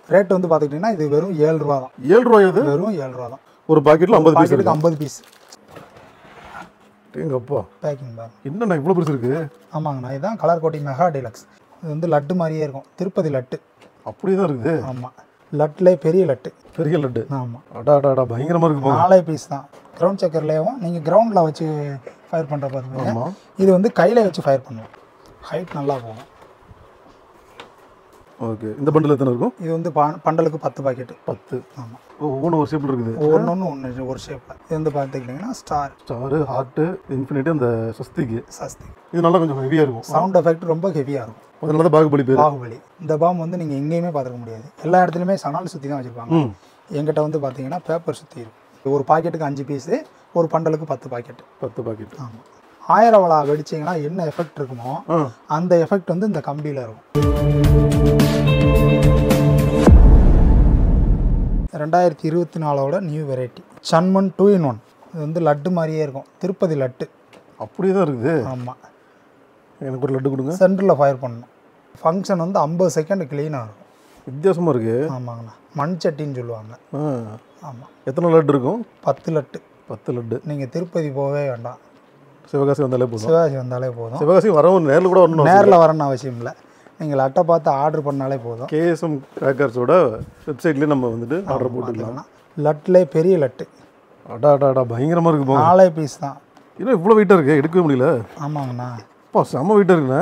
Rate வந்து பார்த்துக்கிட்டிங்கன்னா இது வெறும் ஏழு ரூபா தான் ஏழு ரூபாய் அது வெறும் ஏழு ரூபா தான் ஒரு பாக்கெட்டில் ஐம்பது பீஸ் பாக்கெட்டுக்கு ஐம்பது பீஸ் எங்க அப்பா பேக்கிங் பாருங்க என்னண்ணா இவ்வளோ பெருசு இருக்கு ஆமாங்கண்ணா இதுதான் கலர் கோட்டி மெகா டீலக்ஸ் இது வந்து லட்டு மாதிரியே இருக்கும் திருப்பதி லட்டு அப்படியே தான் இருக்குது ஆமாம் லட்டுலே பெரிய லட்டு பெரிய லட்டு ஆமாம் அடா அடா அடா பயங்கரமா இருக்கு போங்க நாலே பீஸ் தான் கிரவுண்ட் சக்கர்லேயும் நீங்கள் கிரவுண்டில் வச்சு ஃபயர் பண்ணுற பார்த்துக்கோங்க ஆமா இது வந்து கையில் வச்சு ஃபயர் பண்ணுவோம் ஹைட் நல்லா போகும் ஓகே இந்த பண்டில் எத்தனை இருக்கும் இது வந்து ப- பண்டலுக்கு பத்து பாக்கெட்டு பத்து ஆமாம் ஓ ஒவ்வொன்று ஒரு ஷேப்பில் இருக்குது ஒன்று ஒன்று ஒன்று ஒரு ஷேப்பில் இது வந்து பார்த்துக்கிட்டிங்கன்னா ஸ்டார் ஸ்டாரு ஹார்ட்டு இன்ஃபினிட்டி அந்த சஸ்திக்கு சஸ்தி இது நல்லா கொஞ்சம் ஹெவியாக இருக்கும் சவுண்ட் எஃபெக்ட் ரொம்ப ஹெவியாக இருக்கும் அதனால தான் பாகுபலி பேர் பாகுபலி இந்த பாம் வந்து நீங்கள் எங்கேயுமே பார்த்துக்க முடியாது எல்லா இடத்துலையுமே சணல் சுற்றி தான் வச்சுருப்பாங்க ம் எங்கிட்ட வந்து பார்த்தீங்கன்னா பேப்பர் சுற்றி இருக்கும் ஒரு பாக்கெட்டுக்கு அஞ்சு பீஸு ஒரு பண்டலுக்கு பத்து பாக்கெட்டு பத்து பாக்கெட் ஆமாம் ஆயிரம் வளா வெடிச்சிங்கன்னா என்ன எஃபெக்ட் இருக்குமோ ஆ அந்த எஃபெக்ட் வந்து இந்த கம்பியில் இருக்கும் ரெண்டாயிரத்தி இருபத்தி நாலோட நியூ வெரைட்டி சன்மன் டூ இன் ஒன் இது வந்து லட்டு மாதிரியே இருக்கும் திருப்பதி லட்டு அப்படியே தான் இருக்குது ஆமாம் எனக்கு ஒரு லட்டு கொடுங்க சென்டரில் ஃபயர் பண்ணணும் ஃபங்க்ஷன் வந்து ஐம்பது செகண்ட் க்ளீனாக இருக்கும் வித்தியாசமாக இருக்கு ஆமாங்கண்ணா மண் சட்டின்னு சொல்லுவாங்க ஆ ஆமாம் எத்தனை லட்டு இருக்கும் பத்து லட்டு பத்து லட்டு நீங்கள் திருப்பதி போகவே வேண்டாம் சிவகாசி வந்தாலே போதும் சிவாஜி வந்தாலே போதும் சிவகாசி வரவும் நேரில் கூட வரணும் நேரில் வரணும்னு அவசியம் இல்லை நீங்கள் லட்டை பார்த்து ஆர்டர் பண்ணாலே போதும் கேஎஸ்எம் கிராக்கர்ஸோட வெப்சைட்லேயே நம்ம வந்துட்டு ஆர்டர் போட்டுக்கலாம் லட்டிலே பெரிய லட்டு அடா அடா அடா பயங்கரமாக இருக்கு போங்க நாலே பீஸ் தான் இன்னும் இவ்வளோ வெயிட்டாக இருக்கு எடுக்கவே முடியல ஆமாங்கண்ணா அப்பா செம்ம வெயிட்டாக இருக்குண்ணே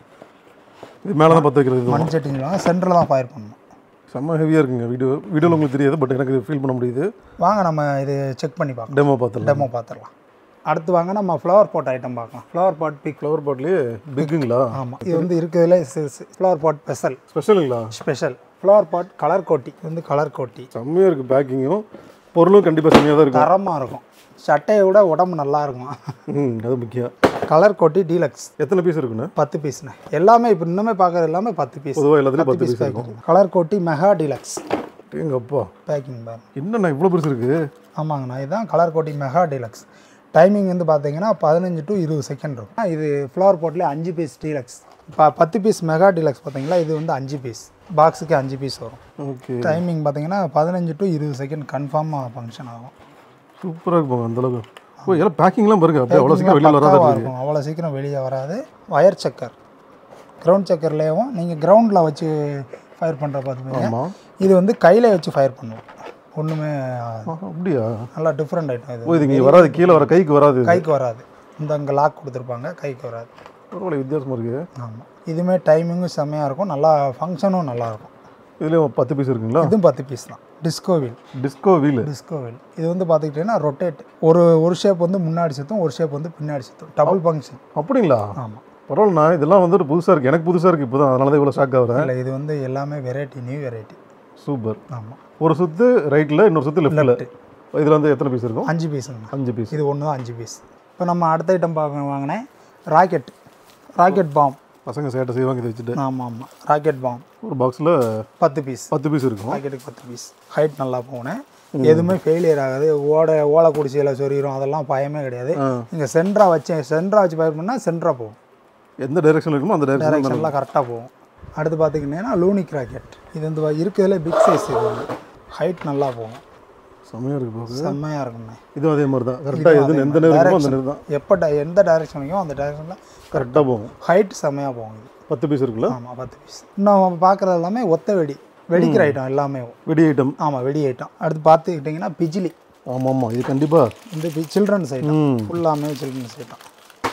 இது மேலே தான் பற்ற வைக்கிறது இது. மண் சட்டின்னு சொல்லுவாங்க சென்டரில் தான் ஃபயர் பண்ணணும் செம்ம ஹெவியாக இருக்குங்க வீடியோ வீடியோவில் உங்களுக்கு தெரியாது பட் எனக்கு ஃபீல் பண்ண முடியுது வாங்க நம்ம இது செக் பண்ணி பார்க்கலாம் டெமோ பார்த்துடலாம் டெமோ பார்த்துடலாம் அடுத்து வாங்க நம்ம ஃப்ளவர் பாட் ஐட்டம் பார்க்கலாம் ஃப்ளவர் பாட் பிக் ஃப்ளவர் பாட்லேயே பிக்குங்களா ஆமாம் இது வந்து இருக்கிறதுல ஃப்ளவர் பாட் ஸ்பெஷல் ஸ்பெஷலுங்களா ஸ்பெஷல் ஃப்ளவர் பாட் கலர் கோட்டி இது வந்து கலர் கோட்டி செம்மையாக இருக்குது பேக்கிங்கும் பொருளும் கண்டிப்பாக செம்மையாக தான் இருக்கும் தரமாக இருக்கும் சட்டையை விட உடம்பு நல்லா இருக்கும் ம் அது முக்கியம் கலர் கோட்டி டீலக்ஸ் எத்தனை பீஸ் இருக்குண்ணே பத்து பீஸ்ண்ணே எல்லாமே இப்போ இன்னுமே பார்க்குறது எல்லாமே பத்து பீஸ் பொதுவாக எல்லாத்துலேயும் பத்து பீஸ் இருக்கும் பேக்கிங் கலர் கோட்டி மெகா டீலக்ஸ் எங்க அப்பா பேக்கிங் பாருங்க என்னண்ணா இவ்வளோ பெருசு இருக்குது ஆமாங்கண்ணா இதுதான் கலர் கோட்டி மெகா டீலக்ஸ் டைமிங் வந்து பார்த்தீங்கன்னா பதினஞ்சு டு இருபது செகண்ட் இருக்கும் இது ஃப்ளவர் போட்லேயே அஞ்சு பீஸ் டீலக்ஸ் இப்போ பத்து பீஸ் மெகா டீலக்ஸ் பார்த்தீங்களா இது வந்து அஞ்சு பீஸ் பாக்ஸுக்கு அஞ்சு பீஸ் வரும் ஓகே டைமிங் பார்த்தீங்கன்னா பதினஞ்சு டு இருபது செகண்ட் கன்ஃபார்மாக ஃபங்க்ஷன் ஆகும் சூப்பராக இருக்கும் அந்தளவுக்கு ஓ எல்லாம் பேக்கிங்லாம் பாருங்க அப்படியே அவ்வளோ சீக்கிரம் வெளியில் வராது பக்காவா இருக்கும் அவ்வளோ சீக்கிரம் வெளியே வராது ஒயர் சக்கர் கிரவுண்ட் சக்கர்லேயும் நீங்கள் கிரவுண்டில் வச்சு ஃபயர் பண்ணுற பார்த்துப்பீங்க ஆமாம் இது வந்து கையில் வச்சு ஃபயர் பண்ணுவோம் ஒன்றுமே அப்படியா நல்லா டிஃப்ரெண்ட் ஐட்டம் இது ஓ இது இங்கே வராது கீழே வர கைக்கு வராது இது. கைக்கு வராது இந்த அங்கே லாக் கொடுத்துருப்பாங்க கைக்கு வராது பரவாயில்ல வித்தியாசமாக இருக்குது ஆமாம் இதுவுமே டைமிங்கும் செம்மையாக இருக்கும் நல்லா ஃபங்க்ஷனும் நல்லா இருக்கும் இதுலேயும் பத்து பீஸ் இருக்குங்களா இதுவும் பத்து பீஸ் தான் disco wheel disco wheel disco wheel இது வந்து பார்த்துக்கிட்டிங்கன்னா ரொட்டேட் ஒரு ஒரு ஷேப் வந்து முன்னாடி சுற்றும் ஒரு ஷேப் வந்து பின்னாடி சுற்றும் டபுள் ஃபங்க்ஷன் அப்படிங்களா ஆமாம் பரவாயில்லண்ணா இதெல்லாம் வந்துட்டு புதுசாக இருக்குது எனக்கு புதுசாக இருக்குது இப்போ தான் அதனால தான் இவ்வளோ ஷாக் ஆகுறேன் இல்லை இது வந்து எல்லாமே வெரைட்டி நியூ வெரைட்டி சூப்பர் ஆமாம் ஒரு சுத்து ரைட்டில் இன்னொரு சுத்து லெஃப்ட்டில் இதில் வந்து எத்தனை பீஸ் இருக்கும் அஞ்சு பீஸுங்கண்ணா அஞ்சு பீஸ் இது ஒன்று தான் அஞ்சு பீஸ் இப்போ நம்ம அடுத்த ஐட்டம் பார்க்க வாங்கினேன் ராக்கெட் ராக்கெட் பாம் பசங்க சேட்டை செய்வாங்க இதை வச்சுட்டு ஆமாம் ஆமாம் ராக்கெட் பாம் ஒரு பாக்ஸில் பத்து பீஸ் பத்து பீஸ் இருக்கும் பாக்கெட்டுக்கு பத்து பீஸ் ஹைட் நல்லா போனேன் எதுவுமே ஃபெயிலியர் ஆகாது ஓட ஓலை குடிசையில் சொரிகிறோம் அதெல்லாம் பயமே கிடையாது ஆ. நீங்கள் சென்ட்ரா வச்சு சென்ட்ரா வச்சு ஃபயர் பண்ணால் சென்ட்ரா போகும் எந்த டைரெக்ஷனில் இருக்குமோ அந்த டைரெக்ஷன் டைரக்ஷன்லாம் கரெக்டாக போகும் அடுத்து பார்த்திங்கன்னா லூனிக் ராக்கெட் இது வந்து இருக்கிறதுல பிக் சைஸ் இது வந்து ஹைட் நல்லா போகும் செம்மையாக இருக்குது பார்க்க செம்மையாக இருக்குண்ணே இதுவும் அதே மாதிரி தான் கரெக்டாக எது எந்த நேரம் இருக்குமோ அந்த நேரம் தான் எப்போ ட- எந்த டைரக்ஷன் வைக்கும் அந்த டைரக்ஷனில் கரெக்டாக போகும் ஹைட் செம்மையாக போகும் இது பத்து பீஸ் இருக்குல்ல ஆமாம் பத்து பீஸ் இன்னும் பார்க்குறது எல்லாமே ஒத்த வெடி வெடிக்கிற ஐட்டம் எல்லாமே வெடி ஐட்டம் ஆமாம் வெடி ஐட்டம் அடுத்து பார்த்துக்கிட்டிங்கன்னா பிஜிலி ஆமாம் ஆமாம் இது கண்டிப்பாக இந்த சில்ட்ரன்ஸ் ஐட்டம் ம் ஃபுல்லாமே சில்ட்ரன்ஸ் ஐட்டம்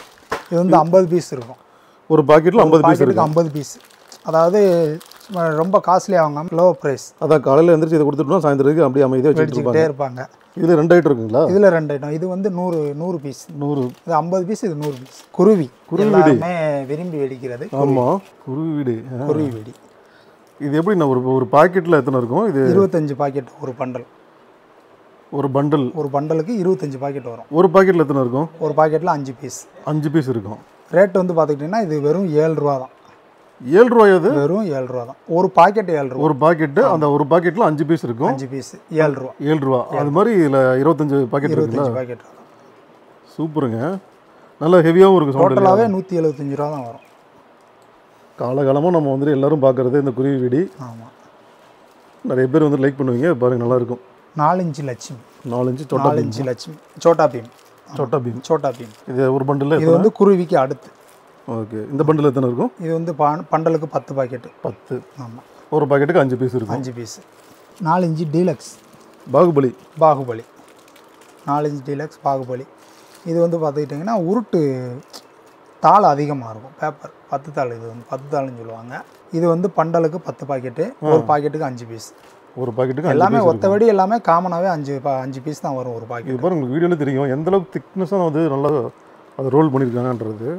இது வந்து ஐம்பது பீஸ் இருக்கும் ஒரு பாக்கெட்டில் ஐம்பது பீஸ் பாக்கெட்டுக்கு ஐம்பது பீஸ் அதாவது சும்மா ரொம்ப காஸ்ட்லி ஆகும் லோ ப்ரைஸ் அதான் காலையில் எந்திரிச்சு இதை கொடுத்துட்டோம் சாயந்தரத்துக்கு அப்படியே அமைதியாக வச்சுட்டு வெடிச்சுக்கிட்டே இருப்பாங்க இதில் ரெண்டு ஐட்டம் இருக்குங்களா இதில் ரெண்டு ஐட்டம் இது வந்து நூறு நூறு பீஸ் நூறு இது ஐம்பது பீஸ் இது நூறு பீஸ் குருவி எல்லாருமே விரும்பி வெடிக்கிறது ஆமாம் குருவி வீடு ஆ. குருவி வெடி இது எப்படி நான் ஒரு ஒரு பாக்கெட்டில் எத்தனை இருக்கும் இது இருபத்தஞ்சு பாக்கெட் ஒரு பண்டல் ஒரு பண்டல் ஒரு பண்டலுக்கு இருபத்தஞ்சு பாக்கெட் வரும் ஒரு பாக்கெட்டில் எத்தனை இருக்கும் ஒரு பாக்கெட்டில் அஞ்சு பீஸ் அஞ்சு பீஸ் இருக்கும் ரேட் வந்து பார்த்துக்கிட்டிங்கன்னா இது வெறும் ஏழு ரூபா தான் ஏழு ரூபாய் அது வெறும் ஏழு ரூபா தான் ஒரு பாக்கெட் ஏழு ரூபா ஒரு பாக்கெட்டு அந்த ஒரு பாக்கெட்டில் அஞ்சு பீஸ் இருக்கும் அஞ்சு பீஸ் ஏழு ரூபா ஏழு ரூபா அது மாதிரி இதில் இருபத்தஞ்சு பாக்கெட் இருக்குங்களா இருபத்தஞ்சு பாக்கெட் வரும் சூப்பருங்க நல்லா ஹெவியாகவும் இருக்கும் சவுண்ட் டோட்டலாகவே நூற்றி எழுபத்தஞ்சு ரூபா தான் வரும் காலகாலமாக நம்ம வந்துட்டு எல்லாரும் பார்க்குறது இந்த குருவி வெடி ஆமாம் நிறைய பேர் வந்து லைக் பண்ணுவீங்க பாருங்க நல்லா இருக்கும் நாலு இன்ச்சு லட்சுமி நாலு இன்ச்சு சொட்டா நாலு இன்ச்சு லட்சுமி சோட்டா பீம் சொட்டா பீம் சோட்டா பீம் இது ஒரு பண்டில் இது வந்து குருவிக்கு அடுத்து ஓகே இந்த பண்டில் எத்தனை இருக்கும் இது வந்து பா- பண்டலுக்கு பத்து பாக்கெட்டு பத்து ஆமாம் ஒரு பாக்கெட்டுக்கு அஞ்சு பீஸ் இருக்கும் அஞ்சு பீஸு நாலு இன்ச்சு டீலக்ஸ் பாகுபலி பாகுபலி நாலு இன்ச்சு டீலக்ஸ் பாகுபலி இது வந்து பார்த்துக்கிட்டிங்கன்னா உருட்டு தாள் அதிகமாக இருக்கும் பேப்பர் பத்து தாள் இது வந்து பத்து தாள்னு சொல்லுவாங்க இது வந்து பண்டலுக்கு பத்து பாக்கெட்டு ஒரு பாக்கெட்டுக்கு அஞ்சு பீஸ் ஒரு பாக்கெட்டுக்கு அஞ்சு எல்லாமே ஒத்தபடி எல்லாமே காமனாகவே அஞ்சு பா- அஞ்சு பீஸ் தான் வரும் ஒரு பாக்கெட் இது பாருங்க உங்களுக்கு வீடியோவில் தெரியும் எந்த அளவுக்கு திக்னஸாக வந்து நல்லா அதை ரோல் பண்ணியிருக்காங்கன்றது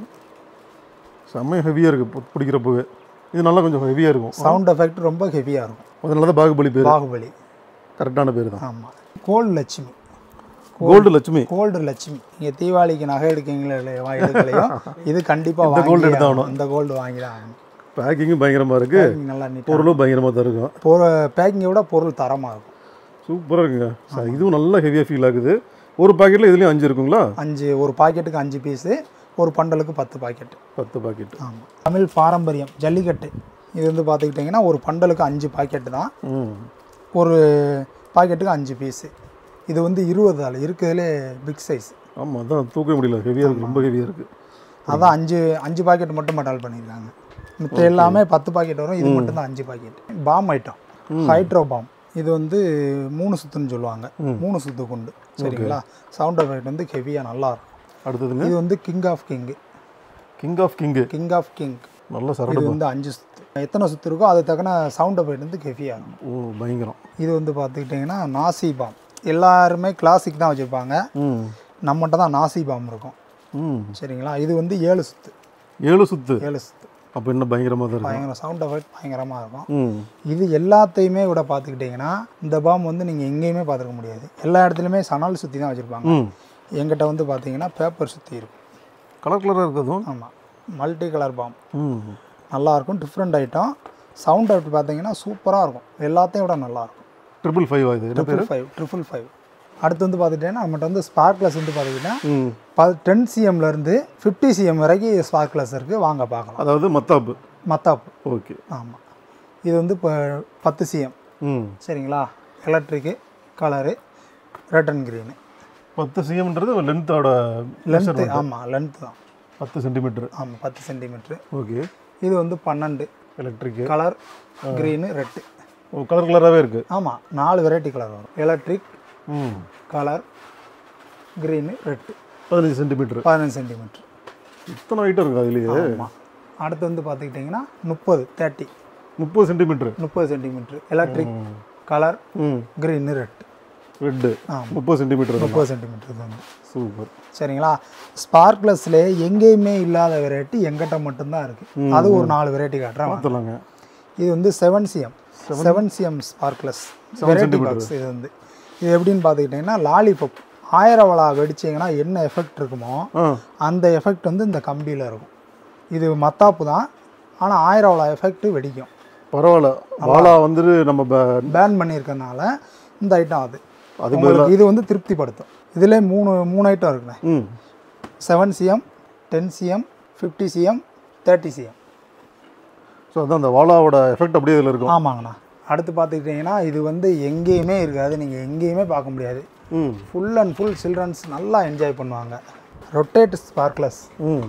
செம்ம ஹெவியாக இருக்குது பிடிக்கிறப்பவே இது நல்லா கொஞ்சம் ஹெவியாக இருக்கும் சவுண்ட் எஃபெக்ட் ரொம்ப ஹெவியாக இருக்கும் அதனால தான் பாகுபலி பேர் பாகுபலி கரெக்டான பேர் தான் ஆமாம் gold Lakshmi gold Lakshmi gold Lakshmi நீங்கள் தீபாவளிக்கு நகை எடுக்கீங்களோ இல்லையோ எடுக்கலையோ இது கண்டிப்பாக வாங்கி gold எடுத்தாகணும். இந்த கோல்டு வாங்கி தான் ஆகணும் பேக்கிங்கும் பயங்கரமாக இருக்குது Packing நல்லா நீட்டாக பொருளும் பயங்கரமாக தான் இருக்கும் பொருள் பேக்கிங்கை விட பொருள் தரமாக இருக்கும் சூப்பராக இருக்குங்க ச- இதுவும் நல்லா ஹெவியாக ஃபீல் ஆகுது ஒரு பாக்கெட்டில் இதுலேயும் அஞ்சு இருக்குங்களா அஞ்சு ஒரு பாக்கெட்டுக்கு அஞ்சு பீஸு ஒரு பண்டலுக்கு பத்து பாக்கெட்டு பத்து பாக்கெட் ஆமாம் தமிழ் பாரம்பரியம் ஜல்லிக்கட்டு இது வந்து பார்த்துக்கிட்டிங்கன்னா ஒரு பண்டலுக்கு அஞ்சு பாக்கெட்டு தான் ம் ஒரு பாக்கெட்டுக்கு அஞ்சு பீஸு இது வந்து இருபது ஆள் இருக்கிறதுலே பிக் சைஸ் ஆமாம் அதான் தூக்க முடியல ஹெவியாக இருக்குது ரொம்ப ஹெவியாக இருக்குது அதான் அஞ்சு அஞ்சு பாக்கெட் மட்டும் மட்டால் பண்ணியிருக்காங்க மித்த எல்லாமே பத்து பாக்கெட் வரும் இது மட்டும் தான் அஞ்சு packet bomb item hydro bomb இது வந்து மூணு சுத்துன்னு சொல்லுவாங்க மூணு சுத்து கொண்டு சரிங்களா சவுண்ட் எஃபெக்ட் வந்து ஹெவியாக நல்லா இருக்கும் அடுத்ததுங்க இது வந்து king of king king of king king of king நல்ல சரடு இது வந்து அஞ்சு சுத்து எத்தனை சுத்து இருக்கோ அது தக்கன சவுண்ட் எஃபெக்ட் வந்து ஹெவியாக இருக்கும் ஓ பயங்கரம் இது வந்து பார்த்துக்கிட்டிங்கன்னா நாசி பாம் எல்லாருமே கிளாசிக் தான் வச்சுருப்பாங்க ம் நம்மகிட்ட தான் நாசி பாம் இருக்கும் ம் சரிங்களா இது வந்து ஏழு சுத்து ஏழு சுத்து ஏழு சுத்து அப்போ என்ன பயங்கரமாக தான் இருக்கும் பயங்கர சவுண்ட் எஃபெக்ட் பயங்கரமாக இருக்கும் ம் இது எல்லாத்தையுமே கூட பார்த்துக்கிட்டிங்கன்னா இந்த பாம் வந்து நீங்கள் எங்கேயுமே பார்த்துருக்க முடியாது எல்லா இடத்துலையுமே சணல் சுற்றி தான் வச்சுருப்பாங்க ம் எங்கிட்ட வந்து பார்த்தீங்கன்னா பேப்பர் சுற்றி இருக்கும் கலர் கலராக இருக்கிறதும் ஆமாம் மல்டி கலர் பாம் ம் நல்லாயிருக்கும் டிஃப்ரெண்ட் ஐட்டம் சவுண்ட் எஃபெக்ட் பார்த்தீங்கன்னா சூப்பராக இருக்கும் எல்லாத்தையும் விட நல்லாயிருக்கும் ட்ரிபிள் ஃபைவ் ஆகுது என்ன பேர் ட்ரிபிள் ஃபைவ் ட்ரிபிள் ஃபைவ் அடுத்து வந்து பார்த்துக்கிட்டீங்கன்னா நம்மகிட்ட வந்து ஸ்பார்க்லஸ் வந்து பார்த்திங்கன்னா ம் ப டென் சிஎம்லேருந்து ஃபிஃப்டி சிஎம் வரைக்கும் ஸ்பார்க்லஸ் இருக்குது வாங்க பார்க்கலாம் அதாவது மத்தாப்பு மத்தாப்பு ஓகே ஆமாம் இது வந்து இப்போ பத்து சிஎம் ம் சரிங்களா electric colour red and green பத்து சிஎம்ன்றது லென்த்தோட லென்த்து ஆமாம் லென்த்து தான் பத்து சென்டிமீட்டர் ஆமாம் பத்து சென்டிமீட்ரு ஓகே இது வந்து பன்னெண்டு எலக்ட்ரிக்கு கலர் க்ரீனு ரெட்டு ஓ கலர் கலராகவே இருக்குது ஆமாம் நாலு வெரைட்டி கலர் வரும் எலக்ட்ரிக் ம் கலர் க்ரீனு ரெட்டு பதினஞ்சு சென்டிமீட்டர் பதினஞ்சு சென்டிமீட்ரு இத்தனை ஐட்டம் இருக்குது அதுலேயே ஆமாம் அடுத்து வந்து பார்த்துக்கிட்டிங்கன்னா முப்பது தேர்ட்டி முப்பது சென்டிமீட்டர் முப்பது சென்டிமீட்ரு எலக்ட்ரிக் கலர் ம் க்ரீனு ரெட்டு ரெட்டு ஆமாம் முப்பது சென்டிமீட்டர் முப்பது சென்டிமீட்டர் இது வந்து சூப்பர் சரிங்களா ஸ்பார்க்லஸ்ல எங்கேயுமே இல்லாத வெரைட்டி எங்கிட்ட மட்டும்தான் இருக்குது அது ஒரு நாலு வெரைட்டி காட்டுறேன் வாங்க. பார்த்துலாங்க இது வந்து seven CM seven CM sparklers variety box இது வந்து இது எப்படின்னு பார்த்துக்கிட்டிங்கன்னா லாலிபப் ஆயிரவளா வெடிச்சிங்கன்னா என்ன எஃபெக்ட் இருக்குமோ ஆ அந்த எஃபெக்ட் வந்து இந்த கம்பியில் இருக்கும் இது மத்தாப்பு தான் ஆனால் ஆயிரவளா எஃபெக்ட் வெடிக்கும் பரவாயில்ல வாழா வந்துட்டு நம்ம ப- பேன் பண்ணியிருக்கனால இந்த ஐட்டம் அது அது உங்களுக்கு இது வந்து திருப்திப்படுத்தும் இதிலே மூணு மூணு ஐட்டம் இருக்குண்ணே ம் seven CM ten CM fifty CM thirty CM so அதான் அந்த வாழாவோட எஃபெக்ட் அப்படியே இதில் இருக்கும் ஆமாங்கண்ணா அடுத்து பார்த்துக்கிட்டிங்கன்னா இது வந்து எங்கேயுமே இருக்காது நீங்கள் எங்கேயுமே பார்க்க முடியாது ம் ஃபுல் அண்ட் ஃபுல் சில்ட்ரன்ஸ் நல்லா என்ஜாய் பண்ணுவாங்க ரொட்டேட் ஸ்பார்க்லஸ் ம்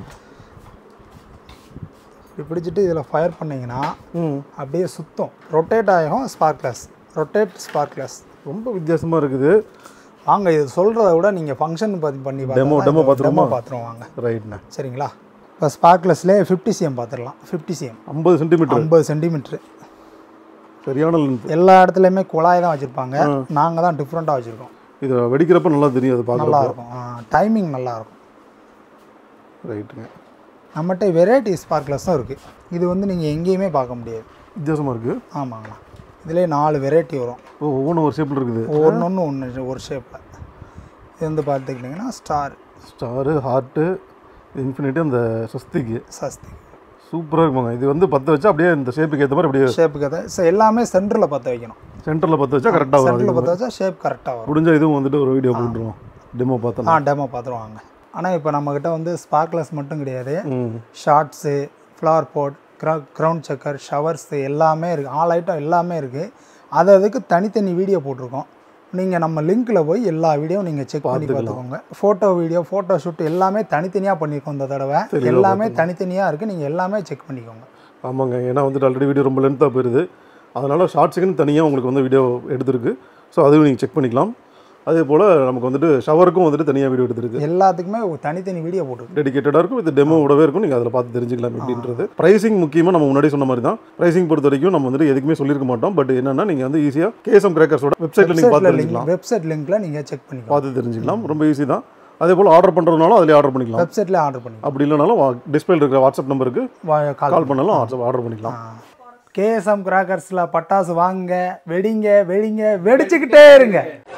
இப்படி பிடிச்சிட்டு இதில் ஃபயர் பண்ணிங்கன்னா ம் அப்படியே சுத்தம் ரொட்டேட் ஆகும் ஸ்பார்க்லஸ் ரொட்டேட் ஸ்பார்க்லஸ் ரொம்ப வித்தியாசமாக இருக்குது வாங்க இது சொல்கிறத விட நீங்கள் ஃபங்க்ஷன் பண்ணி Demo- demo பார்த்துருவோமா? டெமோ பார்த்துருவோம் வாங்க ரைட்ண்ணே சரிங்களா இப்போ ஸ்பார்க்லஸ்லேயே ஃபிஃப்டி சிஎம் பார்த்துடலாம் ஃபிஃப்டி சிஎம் ஐம்பது சென்டிமீட்டர் ஐம்பது சென்டிமீட்ரு சரியான லென்த் எல்லா இடத்துலையுமே குழாய் தான் வச்சுருப்பாங்க நாங்கள் தான் டிஃப்ரெண்ட்டாக வச்சுருக்கோம் இது வெடிக்கிறப்ப நல்லா தெரியும் அது நல்லா பார்க்குறப்ப இருக்கும் டைமிங் நல்லா இருக்கும் ரைட்டுங்க நம்மகிட்ட வெரைட்டி ஸ்பார்க்லஸும் இருக்குது இது வந்து நீங்கள் எங்கேயுமே பார்க்க முடியாது வித்தியாசமாக இருக்குது ஆமாங்கண்ணா இதிலே நாலு வெரைட்டி வரும் ஓ ஒவ்வொன்றும் ஒரு ஷேப்பில் இருக்குது ஒன்று ஒன்று ஒன்று ஒரு ஷேப்பில் இது வந்து பார்த்துக்கிட்டிங்கன்னா ஸ்டார் ஸ்டாரு ஹார்ட்டு இன்ஃபினிட்டி அந்த சஸ்திக்கு சஸ்தி சூப்பராக இருக்குமாங்க இது வந்து பற்ற வச்சா அப்படியே இந்த ஷேப்புக்கு ஏற்ற மாதிரி அப்படியே ஷேப்புக்கு அதை ஸோ எல்லாமே சென்டரில் பற்ற வைக்கணும் சென்டரில் பற்ற வச்சா கரெக்டாக வரும் சென்டரில் பற்ற வச்சா ஷேப் கரெக்டாக வரும் முடிஞ்சா இதுவும் வந்துட்டு ஒரு வீடியோ போட்டுருவோம் டெமோ பார்த்தோம் ஆ டெமோ பார்த்துருவாங்க ஆனால் இப்போ நம்மக்கிட்ட வந்து ஸ்பார்க்லஸ் மட்டும் கிடையாது ம் ஷார்ட்ஸு ஃப்ளவர் போட் க்ரௌ க்ரௌண்ட் செக்கர் ஷவர்ஸு எல்லாமே இருக்குது ஆல் ஐட்டம் எல்லாமே இருக்குது அது அதுக்கு தனித்தனி வீடியோ போட்டிருக்கோம் நீங்கள் நம்ம லிங்க்கில் போய் எல்லா வீடியோ நீங்கள் செக் பண்ணி பார்த்துக்கோங்க ஃபோட்டோ வீடியோ ஃபோட்டோ ஷூட் எல்லாமே தனித்தனியாக பண்ணியிருக்கோம் இந்த தடவை எல்லாமே தனித்தனியாக இருக்குது நீங்கள் எல்லாமே செக் பண்ணிக்கோங்க ஆமாங்க ஏன்னா வந்துட்டு ஆல்ரெடி வீடியோ ரொம்ப லென்த்தாக போயிடுது அதனால் ஷார்ட்ஸுக்குன்னு தனியாக உங்களுக்கு வந்து வீடியோ எடுத்திருக்கு ஸோ அதையும் நீங்கள் செக் பண்ணிக்கலாம் அதே போல் நமக்கு வந்துட்டு ஷவருக்கும் வந்துட்டு தனியாக வீடியோ எடுத்திருக்கு எல்லாத்துக்குமே ஒரு தனித்தனி வீடியோ போட்டிருக்கோம் டெடிகேட்டடாக இருக்கும் இது டெமோவோடவே இருக்கும் நீங்கள் அதில் பார்த்து தெரிஞ்சுக்கலாம் எப்படின்றது ப்ரைசிங் முக்கியமாக நம்ம முன்னாடி சொன்ன மாதிரி தான் ப்ரைசிங் பொறுத்த வரைக்கும் நம்ம வந்துட்டு எதுக்குமே சொல்லியிருக்க மாட்டோம் பட் என்னன்னா நீங்கள் வந்து ஈஸியாக கேஎஸ்எம் கிரேக்கர்ஸோட வெப்சைட்டில் நீங்கள் பார்த்து வெப்சைட்டில் லிங்க் தெரிஞ்சுக்கலாம் வெப்சைட் லிங்க்கில் நீங்கள் செக் பண்ணிக்கலாம் பார்த்து தெரிஞ்சுக்கலாம் ரொம்ப ஈஸி தான் அதே போல் ஆர்டர் பண்ணுறதுனாலும் அதிலே ஆர்டர் பண்ணிக்கலாம் வெப்சைட்லேயே ஆர்டர் பண்ணிக்கலாம் அப்படி இல்லைனாலும் டிஸ்பிளேல இருக்கிற வாட்ஸ்அப் நம்பருக்கு கால் கால் பண்ணாலும் வாட்ஸ்அப் ஆர்டர் பண்ணிக்கலாம் கேஎஸ்எம் கிராக்கர்ஸில் பட்டாசு வாங்குங்க வெடிங்க வெடிங்க வெடிச்சுக்கிட்டே இருங்க